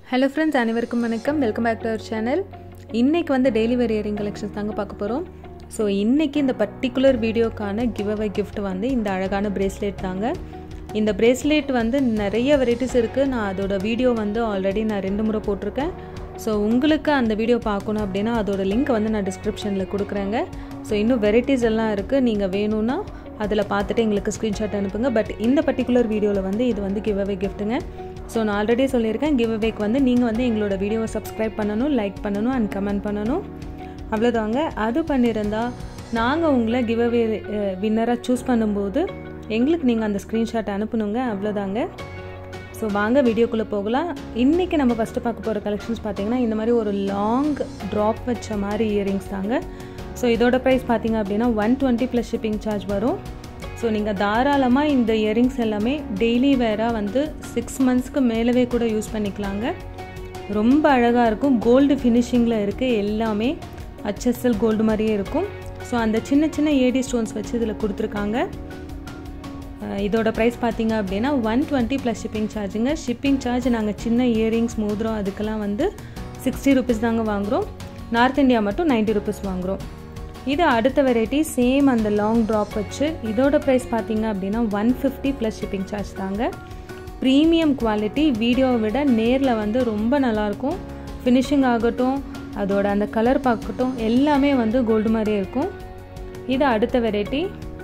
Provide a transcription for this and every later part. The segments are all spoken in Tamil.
ஹலோ ஃப்ரெண்ட்ஸ் அனைவருக்கும் வணக்கம் welcome back to our channel இன்றைக்கி வந்து டெய்லி வேர் இயரிங் கலெக்ஷன்ஸ் தாங்க பார்க்க போகிறோம் ஸோ இன்றைக்கி இந்த பர்டிகுலர் வீடியோக்கான கிவ் அவே கிஃப்ட் வந்து இந்த அழகான பிரேஸ்லெட் தாங்க இந்த பிரேஸ்லெட் வந்து நிறைய வெரைட்டிஸ் இருக்குது நான் அதோட வீடியோ வந்து ஆல்ரெடி நான் ரெண்டு முறை போட்டிருக்கேன் ஸோ உங்களுக்கு அந்த வீடியோ பார்க்கணும் அப்படின்னா அதோட லிங்க் வந்து நான் டிஸ்கிரிப்ஷனில் கொடுக்குறேங்க ஸோ இன்னும் வெரைட்டிஸ் எல்லாம் இருக்குது நீங்கள் வேணும்னா அதில் பார்த்துட்டு எங்களுக்கு ஸ்க்ரீன்ஷாட் அனுப்புங்க பட் இந்த பர்டிகுலர் வீடியோவில் வந்து இது வந்து கிவ் அவே கிஃப்ட்டுங்க ஸோ நான் ஆல்ரெடி சொல்லியிருக்கேன் கிவ் அவேக்கு வந்து நீங்கள் வந்து எங்களோட வீடியோவை சப்ஸ்கிரைப் பண்ணணும் லைக் பண்ணணும் அண்ட் கமெண்ட் பண்ணணும் அவ்வளோதாங்க அது பண்ணியிருந்தா நாங்கள் உங்களை கிவ் அவே வின்னராக சூஸ் பண்ணும்போது எங்களுக்கு நீங்கள் அந்த ஸ்க்ரீன்ஷாட் அனுப்பணுங்க அவ்வளோதாங்க ஸோ வாங்க வீடியோக்குள்ளே போகலாம் இன்றைக்கி நம்ம ஃபஸ்ட்டு பார்க்க போகிற கலெக்ஷன்ஸ் பார்த்தீங்கன்னா இந்த மாதிரி ஒரு லாங் ட்ராப் வச்ச மாதிரி இயரிங்ஸ் தாங்க ஸோ இதோட ப்ரைஸ் பார்த்தீங்க அப்படின்னா one twenty plus shipping charge வரும் ஸோ நீங்கள் தாராளமாக இந்த இயரிங்ஸ் எல்லாமே டெய்லி வேராக வந்து சிக்ஸ் மந்த்ஸ்க்கு மேலவே கூட யூஸ் பண்ணிக்கலாங்க ரொம்ப அழகாக இருக்கும் கோல்டு ஃபினிஷிங்கில் இருக்குது எல்லாமே ஹச்எஸ்எல் கோல்டு மாதிரியே இருக்கும் ஸோ அந்த சின்ன சின்ன ஏடி ஸ்டோன்ஸ் வச்சு இதில் கொடுத்துருக்காங்க இதோட ப்ரைஸ் பார்த்தீங்க அப்படின்னா ஒன் டுவெண்ட்டி ப்ளஸ் ஷிப்பிங் சார்ஜுங்க ஷிப்பிங் சார்ஜ் நாங்கள் சின்ன இயரிங்ஸ் மோதிரம் அதுக்கெல்லாம் வந்து சிக்ஸ்டி ருபீஸ் தாங்க வாங்குகிறோம் நார்த் இந்தியா மட்டும் நைன்ட்டி ருபீஸ் வாங்குகிறோம் இது அடுத்த வெரைட்டி சேம் அந்த லாங் ட்ராப் வச்சு இதோட ப்ரைஸ் பார்த்தீங்க அப்படின்னா one fifty plus shipping charge தாங்க ப்ரீமியம் குவாலிட்டி வீடியோவை விட நேரில் வந்து ரொம்ப நல்லாயிருக்கும் ஃபினிஷிங் ஆகட்டும் அதோட அந்த கலர் பார்க்கட்டும் எல்லாமே வந்து கோல்டு மாதிரியே இருக்கும் இது அடுத்த வெரைட்டி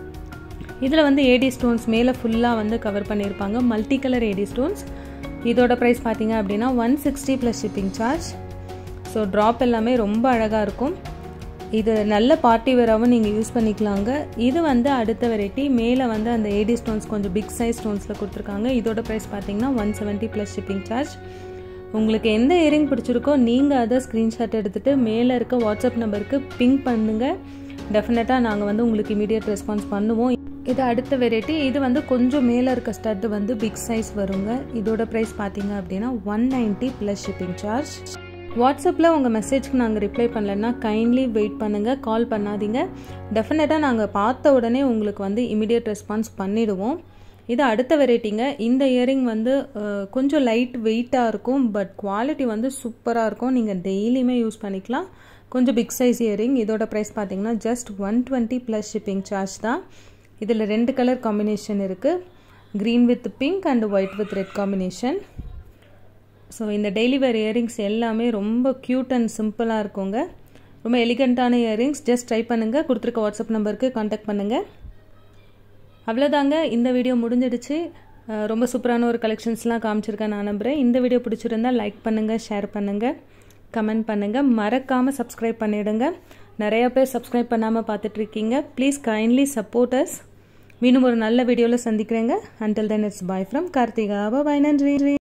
இதில் வந்து ஏடி ஸ்டோன்ஸ் மேலே ஃபுல்லாக வந்து கவர் பண்ணியிருப்பாங்க மல்டி கலர் ஏடி ஸ்டோன்ஸ் இதோட ப்ரைஸ் பார்த்தீங்க அப்படின்னா one sixty plus shipping charge so drop எல்லாமே ரொம்ப அழகாக இருக்கும் இது நல்ல பார்ட்டி வேராகவும் நீங்கள் யூஸ் பண்ணிக்கலாங்க இது வந்து அடுத்த வெரைட்டி மேலே வந்து அந்த ஏடி ஸ்டோன்ஸ் கொஞ்சம் பிக் சைஸ் ஸ்டோன்ஸில் கொடுத்துருக்காங்க இதோட ப்ரைஸ் பார்த்தீங்கன்னா one seventy plus shipping charge உங்களுக்கு எந்த இயரிங் பிடிச்சிருக்கோ நீங்கள் அதை ஸ்க்ரீன்ஷாட் எடுத்துகிட்டு மேலே இருக்க வாட்ஸ்அப் நம்பருக்கு பிங்க் பண்ணுங்கள் டெஃபினட்டாக நாங்கள் வந்து உங்களுக்கு இமீடியட் ரெஸ்பான்ஸ் பண்ணுவோம் இது அடுத்த வெரைட்டி இது வந்து கொஞ்சம் மேலே இருக்க ஸ்டட்டு வந்து பிக் சைஸ் வருங்க இதோட ப்ரைஸ் பார்த்தீங்க அப்படின்னா one ninety plus shipping charge வாட்ஸ்அப்பில் உங்கள் மெசேஜ்க்கு நாங்கள் ரிப்ளை பண்ணலன்னா கைண்ட்லி வெயிட் பண்ணுங்கள் கால் பண்ணாதீங்க டெஃபினட்டாக நாங்கள் பார்த்த உடனே உங்களுக்கு வந்து இமிடியட் ரெஸ்பான்ஸ் பண்ணிவிடுவோம் இது அடுத்த வெரைட்டிங்க இந்த இயரிங் வந்து கொஞ்சம் லைட் வெயிட்டாக இருக்கும் பட் குவாலிட்டி வந்து சூப்பராக இருக்கும் நீங்கள் டெய்லியுமே யூஸ் பண்ணிக்கலாம் கொஞ்சம் பிக் சைஸ் இயரிங் இதோட ப்ரைஸ் பார்த்தீங்கன்னா just one twenty plus shipping charge தான் இதில் ரெண்டு கலர் காம்பினேஷன் இருக்குது green with pink and white with red combination so இந்த டெய்லி வேர் இயரிங்ஸ் எல்லாமே ரொம்ப க்யூட் அண்ட் சிம்பிளாக இருக்குங்க ரொம்ப எலிகண்ட்டான இயரிங்ஸ் ஜஸ்ட் ட்ரை பண்ணுங்கள் கொடுத்துருக்க வாட்ஸ்அப் நம்பருக்கு காண்டாக்ட் பண்ணுங்கள் அவ்வளோதாங்க இந்த வீடியோ முடிஞ்சிடுச்சு ரொம்ப சூப்பரான ஒரு கலெக்ஷன்ஸ்லாம் காமிச்சிருக்கேன் நான் நம்புகிறேன் இந்த வீடியோ பிடிச்சிருந்தா லைக் பண்ணுங்கள் ஷேர் பண்ணுங்கள் கமெண்ட் பண்ணுங்கள் மறக்காமல் சப்ஸ்கிரைப் பண்ணிவிடுங்க நிறையா பேர் சப்ஸ்கிரைப் பண்ணாமல் பார்த்துட்ருக்கீங்க ப்ளீஸ் கைண்ட்லி சப்போர்ட்டர்ஸ் மீண்டும் ஒரு நல்ல வீடியோவில் சந்திக்கிறேங்க until then it's bye from Karthika bye நன்றி